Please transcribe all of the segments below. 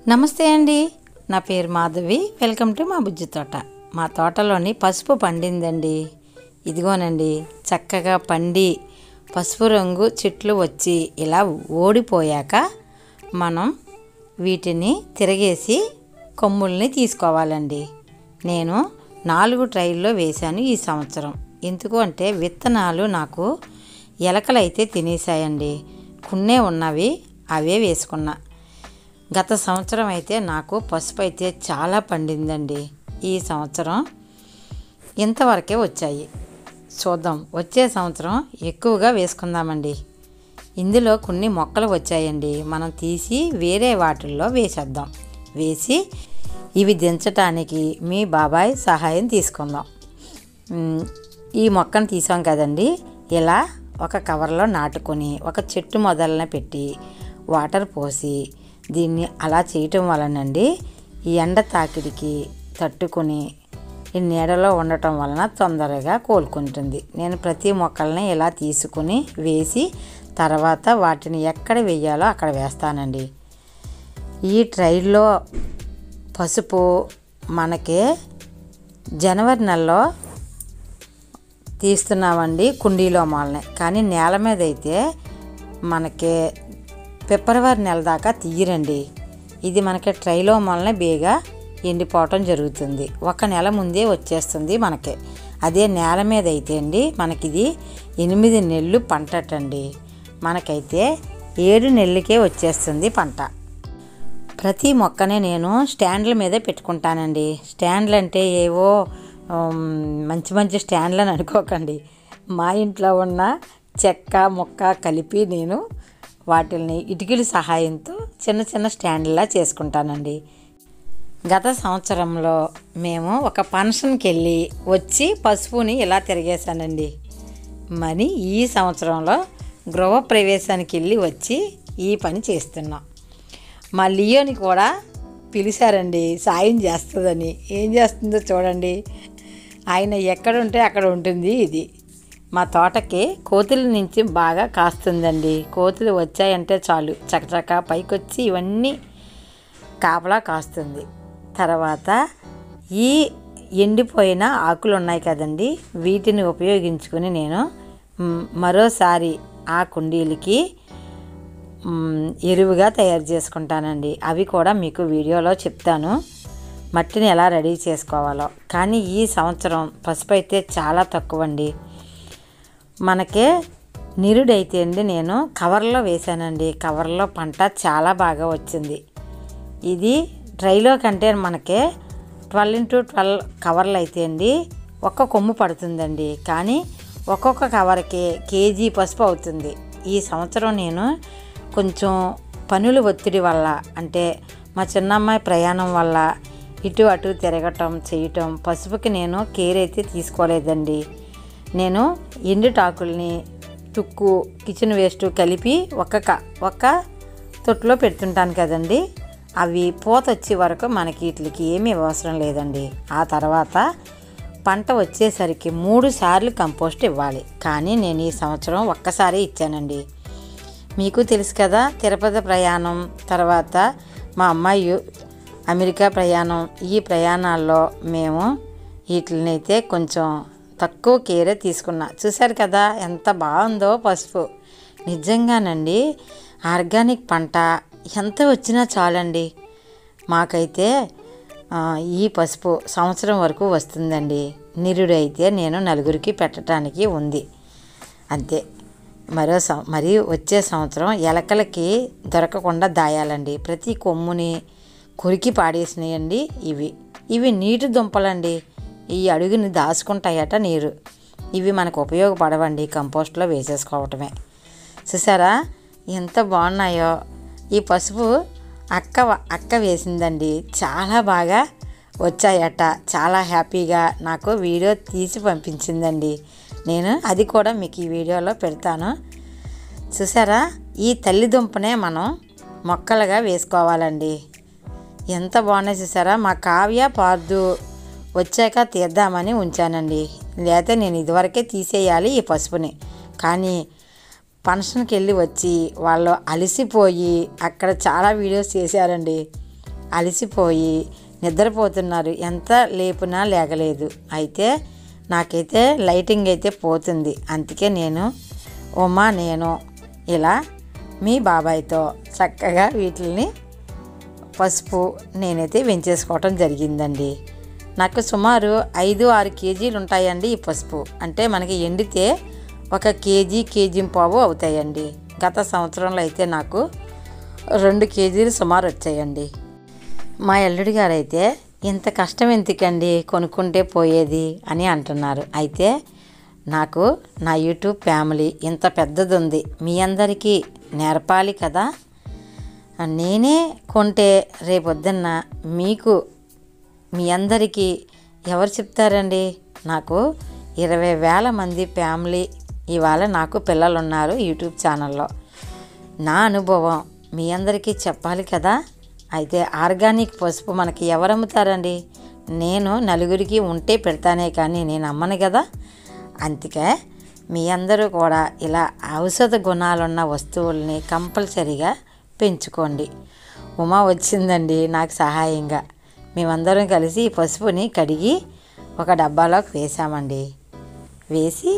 నమస్తే అండి నా పేరు మాధవి వెల్కమ్ టు మా బుజ్జి తోట మా తోటలోని పసుపు పండిందండి ఇదిగోనండి చక్కగా పండి పసుపు రంగు చెట్లు వచ్చి ఇలా ఓడిపోయాక మనం వీటిని తిరగేసి కొమ్ముల్ని తీసుకోవాలండి నేను నాలుగు ట్రైల్లో వేశాను ఈ సంవత్సరం ఎందుకు అంటే విత్తనాలు నాకు ఎలకలైతే తినేసాయండి కున్నే ఉన్నవి అవే వేసుకున్నా గత సంవత్సరం అయితే నాకు పసుపు అయితే చాలా పండిందండి ఈ సంవత్సరం ఇంతవరకే వచ్చాయి చూద్దాం వచ్చే సంవత్సరం ఎక్కువగా వేసుకుందామండి ఇందులో కొన్ని మొక్కలు వచ్చాయండి మనం తీసి వేరే వాటిల్లో వేసేద్దాం వేసి ఇవి దించటానికి మీ బాబాయ్ సహాయం తీసుకుందాం మ్, ఈ మొక్కను తీసాం కదండి ఇలా ఒక కవర్లో నాటుకొని ఒక చెట్టు మొదలన పెట్టి వాటర్ పోసి దీన్ని అలా చేయటం వలనండి ఈ ఎండ తాకిడికి తట్టుకొని ఈ నీడలో ఉండటం వలన తొందరగా కోలుకుంటుంది నేను ప్రతి మొక్కల్ని ఇలా తీసుకుని వేసి తర్వాత వాటిని ఎక్కడ వేయాలో అక్కడ వేస్తానండి ఈ ట్రైల్లో పసుపు మనకి జనవరి నెలలో తీస్తున్నామండి కుండీలో మాలని కానీ నేల మీద అయితే మనకి ఫిబ్రవరి నెల దాకా తీయరండి ఇది మనకి ట్రైలో మొలనే బేగా ఎండిపోవటం జరుగుతుంది ఒక నెల ముందే వచ్చేస్తుంది మనకి అదే నేల మీద అయితే అండి మనకిది ఎనిమిది నెలలు పంటటండి మనకైతే ఏడు నెలలకే వచ్చేస్తుంది పంట ప్రతి మొక్కనే నేను స్టాండ్ల మీదే పెట్టుకుంటానండి స్టాండ్లు అంటే ఏవో ఉమ్, మంచి మంచి స్టాండ్లు అని అనుకోకండి మా ఇంట్లో ఉన్న చెక్క మొక్క కలిపి నేను వాటిని ఇటుకల సహాయంతో చిన్న చిన్న స్టాండ్లా చేసుకుంటానండి గత సంవత్సరంలో మేము ఒక ఫంక్షన్కి వెళ్ళి వచ్చి పసుపుని ఇలా తిరిగేశానండి మరి ఈ సంవత్సరంలో గృహప్రవేశానికి వెళ్ళి వచ్చి ఈ పని చేస్తున్నాం మా లియోని కూడా పిలిచారండి సాయం చేస్తుందని ఏం చేస్తుందో చూడండి ఆయన ఎక్కడ ఉంటే అక్కడ ఉంటుంది ఇది మా తోటకి కోతుల నుంచి బాగా కాస్తుందండి కోతులు వచ్చాయంటే చాలు చకచక పైకొచ్చి ఇవన్నీ కాపలా కాస్తుంది తర్వాత ఈ ఎండిపోయిన ఆకులు ఉన్నాయి కదండి వీటిని ఉపయోగించుకొని నేను మ్, మరోసారి ఆ కుండీలకి మ్, ఎరువుగా తయారు చేసుకుంటానండి అవి కూడా మీకు వీడియోలో చెప్తాను మట్టిని ఎలా రెడీ చేసుకోవాలో కానీ ఈ సంవత్సరం పసుపు అయితే చాలా తక్కువ అండి మనకే నిరుడైతే అండి నేను కవర్లో వేశానండి కవర్లో పంట చాలా బాగా వచ్చింది ఇది ట్రైలో కంటే మనకి ట్వెల్వ్ ఇంటూ ట్వెల్వ్ కవర్లు అయితే అండి ఒక్క కొమ్ము పడుతుందండి కానీ ఒక్కొక్క కవర్కి కేజీ పసుపు అవుతుంది ఈ సంవత్సరం నేను కొంచెం పనుల ఒత్తిడి వల్ల అంటే మా చిన్నమ్మాయి ప్రయాణం వల్ల ఇటు అటు తిరగటం చేయటం పసుపుకి నేను కేర్ అయితే తీసుకోలేదండి నేను ఎండుటాకుల్ని తుక్కు కిచెన్ వేస్ట్ కలిపి ఒక్క క ఒక్క తొట్టులో పెడుతుంటాను కదండి అవి పూత వచ్చే వరకు మనకి వీటికి ఏమీ అవసరం లేదండి ఆ తర్వాత పంట వచ్చేసరికి మూడు సార్లు కంపోస్ట్ ఇవ్వాలి కానీ నేను ఈ సంవత్సరం ఒక్కసారి ఇచ్చానండి మీకు తెలుసు కదా తిరుపతి ప్రయాణం తర్వాత మా అమ్మాయి అమెరికా ప్రయాణం ఈ ప్రయాణాల్లో మేము వీటినైతే కొంచెం తక్కువ కేరే తీసుకున్నా చూశారు కదా ఎంత బాగుందో పసుపు నిజంగానండి ఆర్గానిక్ పంట ఎంత వచ్చినా చాలండి మాకైతే ఆ, ఈ పసుపు సంవత్సరం వరకు వస్తుందండి నిరుడు అయితే నేను నలుగురికి పెట్టడానికి ఉంది అంతే మరో సం మరి వచ్చే సంవత్సరం ఎలకలకి దొరకకుండా దాయాలండి ప్రతి కొమ్ముని కొరికి పాడేసినాయండి ఇవి ఇవి నీటి దుంపలండి ఈ అడుగుని దాచుకుంటాయట నీరు ఇవి మనకు ఉపయోగపడవండి కంపోస్ట్లో వేసేసుకోవటమే చూసారా ఎంత బాగున్నాయో ఈ పసుపు అక్క అక్క వేసిందండి చాలా బాగా వచ్చాయట చాలా హ్యాపీగా నాకు వీడియో తీసి పంపించిందండి నేను అది కూడా మీకు ఈ వీడియోలో పెడతాను చూసారా ఈ తల్లిదుంపనే మనం మొక్కలుగా వేసుకోవాలండి ఎంత బాగున్నాయి చూసారా మా కావ్య పార్దు వచ్చాక తీద్దామని ఉంచానండి లేకపోతే నేను ఇదివరకే తీసేయాలి ఈ పసుపుని కానీ ఫంక్షన్కి వెళ్ళి వచ్చి వాళ్ళు అలసిపోయి అక్కడ చాలా వీడియోస్ చేశారండి అలసిపోయి నిద్రపోతున్నారు ఎంత లేపునా లేగలేదు అయితే నాకైతే లైటింగ్ అయితే పోతుంది అందుకే నేను ఉమా నేను ఇలా మీ బాబాయ్తో చక్కగా వీటిని పసుపు నేనైతే వెంచేసుకోవటం జరిగిందండి నాకు సుమారు ఐదు ఆరు కేజీలు ఉంటాయండి ఈ పసుపు అంటే మనకి ఎండితే ఒక కేజీ కేజీ పావు అవుతాయండి గత సంవత్సరంలో అయితే నాకు రెండు కేజీలు సుమారు వచ్చాయండి మా అల్లుడి గారు అయితే ఇంత కష్టం ఎందుకండి కొనుక్కుంటే పోయేది అని అంటున్నారు అయితే నాకు నా యూట్యూబ్ ఫ్యామిలీ ఇంత పెద్దది ఉంది మీ అందరికీ నేర్పాలి కదా నేనే కొంటే రేపొద్దున్న మీకు మీ అందరికీ ఎవరు చెప్తారండి నాకు ఇరవై వేల మంది ఫ్యామిలీ ఇవాళ నాకు పిల్లలు ఉన్నారు యూట్యూబ్ ఛానల్లో నా అనుభవం మీ అందరికీ చెప్పాలి కదా అయితే ఆర్గానిక్ పసుపు మనకి ఎవరు అమ్ముతారండి నేను నలుగురికి ఉంటే పెడతానే కానీ నేను అమ్మను కదా అందుకే మీ అందరూ కూడా ఇలా ఔషధ గుణాలున్న వస్తువుల్ని కంపల్సరీగా పెంచుకోండి ఉమా వచ్చిందండి నాకు సహాయంగా మేమందరం కలిసి ఈ పసుపుని కడిగి ఒక డబ్బాలోకి వేసామండి వేసి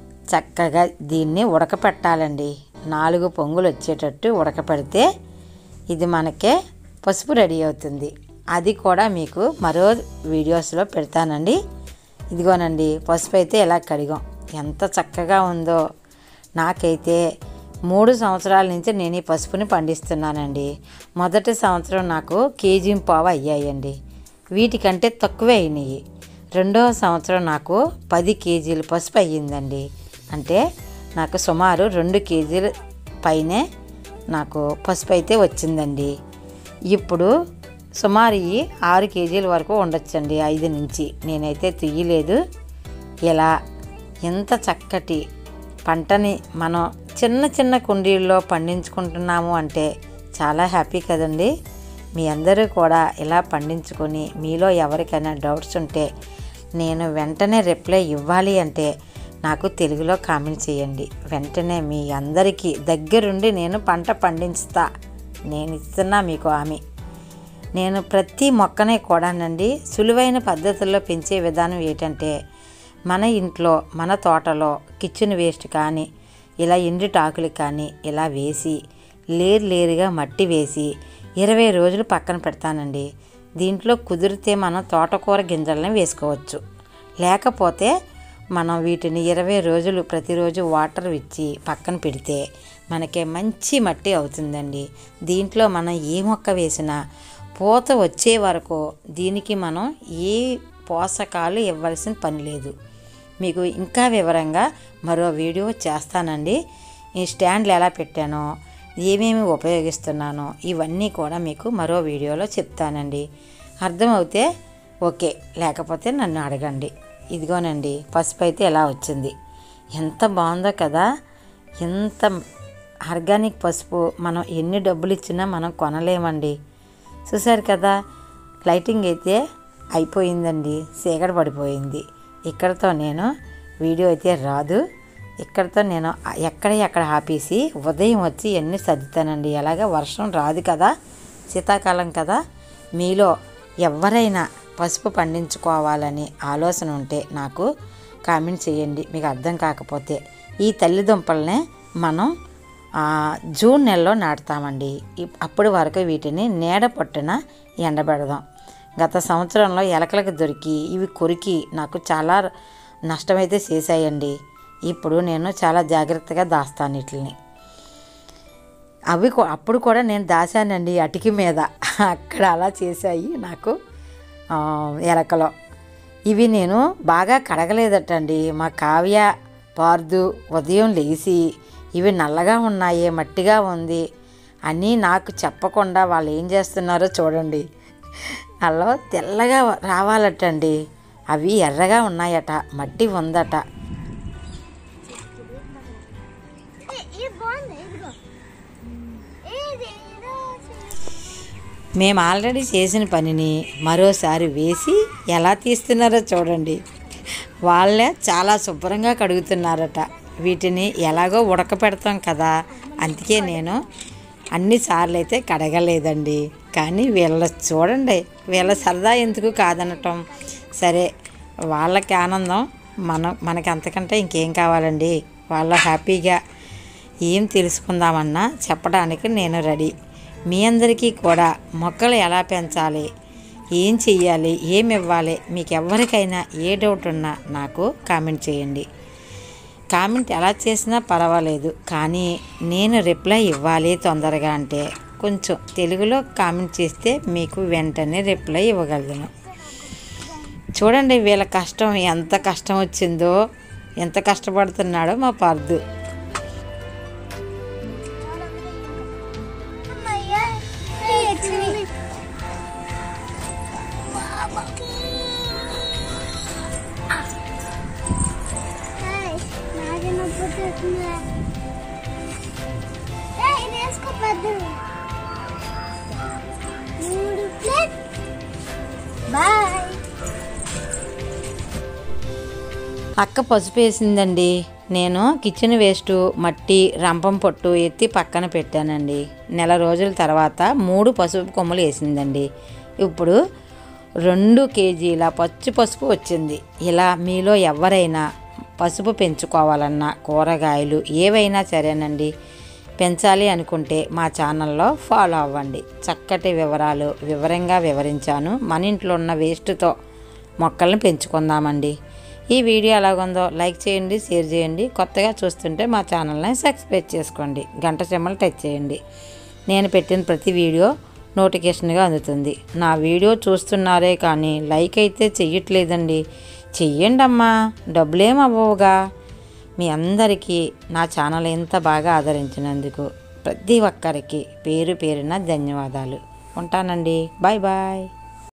చక్కగా దీన్ని ఉడకపెట్టాలండి నాలుగు పొంగులు వచ్చేటట్టు ఉడకపెడితే ఇది మనకే పసుపు రెడీ అవుతుంది అది కూడా మీకు మరో వీడియోస్లో పెడతానండి ఇదిగోనండి పసుపు అయితే ఇలా కడిగాం ఎంత చక్కగా ఉందో నాకైతే మూడు సంవత్సరాల నుంచి నేను ఈ పసుపుని పండిస్తున్నానండి మొదటి సంవత్సరం నాకు కేజీ పావు అయ్యాయండి వీటికంటే తక్కువే అయినాయి రెండవ సంవత్సరం నాకు పది కేజీలు పసుపు అయ్యిందండి అంటే నాకు సుమారు రెండు కేజీల పైనే నాకు పసుపు అయితే వచ్చిందండి ఇప్పుడు సుమారు ఈ ఆరు కేజీల వరకు ఉండొచ్చండి ఐదు నుంచి నేనైతే తీయలేదు ఇలా ఎంత చక్కటి పంటని మనం చిన్న చిన్న కుండీల్లో పండించుకుంటున్నాము అంటే చాలా హ్యాపీ కదండి మీ అందరూ కూడా ఇలా పండించుకొని మీలో ఎవరికైనా డౌట్స్ ఉంటే నేను వెంటనే రిప్లై ఇవ్వాలి అంటే నాకు తెలుగులో కామెంట్ చేయండి వెంటనే మీ అందరికీ దగ్గరుండి నేను పంట పండించుతా నేను ఇస్తున్నా మీకు హామీ నేను ప్రతి మొక్కనే కూడానండి సులువైన పద్ధతుల్లో పెంచే విధానం ఏంటంటే మన ఇంట్లో మన తోటలో కిచెన్ వేస్ట్ కానీ ఇలా ఎండుటాకులు కానీ ఇలా వేసి లేరు లేరుగా మట్టి వేసి ఇరవై రోజులు పక్కన పెడతానండి దీంట్లో కుదిరితే మనం తోటకూర గింజలను వేసుకోవచ్చు లేకపోతే మనం వీటిని ఇరవై రోజులు ప్రతిరోజు వాటర్ ఇచ్చి పక్కన పెడితే మనకి మంచి మట్టి అవుతుందండి దీంట్లో మనం ఏ మొక్క వేసినా పూత వచ్చే వరకు దీనికి మనం ఏ పోషకాలు ఇవ్వాల్సిన పని లేదు మీకు ఇంకా వివరంగా మరో వీడియో చేస్తానండి ఈ స్టాండ్లు ఎలా పెట్టానో ఏమేమి ఉపయోగిస్తున్నానో ఇవన్నీ కూడా మీకు మరో వీడియోలో చెప్తానండి అర్థమవుతే ఓకే లేకపోతే నన్ను అడగండి ఇదిగోనండి పసుపు అయితే ఎలా వచ్చింది ఎంత బాగుందో కదా ఎంత ఆర్గానిక్ పసుపు మనం ఎన్ని డబ్బులు ఇచ్చినా మనం కొనలేమండి చూసారు కదా లైటింగ్ అయితే అయిపోయిందండి చీకటి పడిపోయింది ఇక్కడతో నేను వీడియో అయితే రాదు ఇక్కడతో నేను ఎక్కడ ఎక్కడ ఆపేసి ఉదయం వచ్చి ఎన్ని సర్దుతానండి ఎలాగ వర్షం రాదు కదా శీతాకాలం కదా మీలో ఎవరైనా పసుపు పండించుకోవాలని ఆలోచన ఉంటే నాకు కామెంట్ చేయండి మీకు అర్థం కాకపోతే ఈ తల్లిదుంపల్ని మనం ఆ, జూన్ నెలలో నాటుతామండి ఇప్- అప్పటి వరకు వీటిని నీడ పట్టున ఎండబెడదాం గత సంవత్సరంలో ఎలకలకు దొరికి ఇవి కొరికి నాకు చాలా నష్టమైతే చేశాయండి ఇప్పుడు నేను చాలా జాగ్రత్తగా దాస్తాను వీటిని అవి కూ- అప్పుడు కూడా నేను దాశానండి అటికి మీద అక్కడ అలా చేశాయి నాకు ఆ, ఎలకలో ఇవి నేను బాగా కడగలేదటండి మా కావ్య పార్దు ఉదయం లేచి ఇవి నల్లగా ఉన్నాయే మట్టిగా ఉంది అని నాకు చెప్పకుండా వాళ్ళు ఏం చేస్తున్నారో చూడండి అలా తెల్లగా రావాలటండి అవి ఎర్రగా ఉన్నాయట మట్టి ఉందట ఇది బాగుంది ఇదిగో ఇది ఏదో మేము ఆల్రెడీ చేసిన పనిని మరోసారి వేసి ఎలా తీస్తున్నారో చూడండి వాళ్ళే చాలా శుభ్రంగా కడుగుతున్నారట వీటిని ఎలాగో ఉడకపెడతాం కదా అందుకే నేను అన్నిసార్లు అయితే కడగలేదండి కానీ వీళ్ళ చూడండి వీళ్ళ సరదా ఎందుకు కాదనటం సరే వాళ్ళకి ఆనందం మనం మనకి అంతకంటే ఇంకేం కావాలండి వాళ్ళ హ్యాపీగా ఏం తెలుసుకుందామన్నా చెప్పడానికి నేను రెడీ మీ అందరికీ కూడా మొక్కలు ఎలా పెంచాలి ఏం చెయ్యాలి ఏమి ఇవ్వాలి మీకు ఎవరికైనా ఏ డౌట్ ఉన్నా నాకు కామెంట్ చేయండి కామెంట్ ఎలా చేసినా పర్వాలేదు కానీ నేను రిప్లై ఇవ్వాలి తొందరగా అంటే కొంచెం తెలుగులో కామెంట్ చేస్తే మీకు వెంటనే రిప్లై ఇవ్వగలను చూడండి వీళ్ళ కష్టం ఎంత కష్టం వచ్చిందో ఎంత కష్టపడుతున్నాడో మా పర్దు అమ్మయ్య వచ్చింది నాకే నొప్పి వచ్చేస్తుందిరా. ఏయ్, ఇది వేసుకో పెద్దది. మూడు ప్లేట్ బాయ్ అక్క పసుపు వేసిందండి నేను కిచెన్ వేస్ట్ మట్టి రంపం పొట్టు ఎత్తి పక్కన పెట్టానండి నెల రోజుల తర్వాత మూడు పసుపు కొమ్మలు వేసిందండి ఇప్పుడు రెండు కేజీల పచ్చి పసుపు వచ్చింది ఇలా మీలో ఎవరైనా పసుపు పెంచుకోవాలన్నా కూరగాయలు ఏవైనా సరేనండి పెంచాలి అనుకుంటే మా ఛానల్లో ఫాలో అవ్వండి చక్కటి వివరాలు వివరంగా వివరించాను మన ఇంట్లో ఉన్న వేస్ట్తో మొక్కల్ని పెంచుకుందామండి ఈ వీడియో ఎలాగుందో లైక్ చేయండి షేర్ చేయండి కొత్తగా చూస్తుంటే మా ఛానల్ని సబ్స్క్రైబ్ చేసుకోండి గంట చెమ్మలు టచ్ చేయండి నేను పెట్టిన ప్రతి వీడియో నోటిఫికేషన్గా అందుతుంది నా వీడియో చూస్తున్నారే కానీ లైక్ అయితే చెయ్యట్లేదండి చెయ్యండి అమ్మా డబ్బులేం అవ్వవుగా మీ అందరికీ నా ఛానల్ ఎంత బాగా ఆదరించినందుకు ప్రతి ఒక్కరికి పేరు పేరున ధన్యవాదాలు ఉంటానండి బాయ్ బాయ్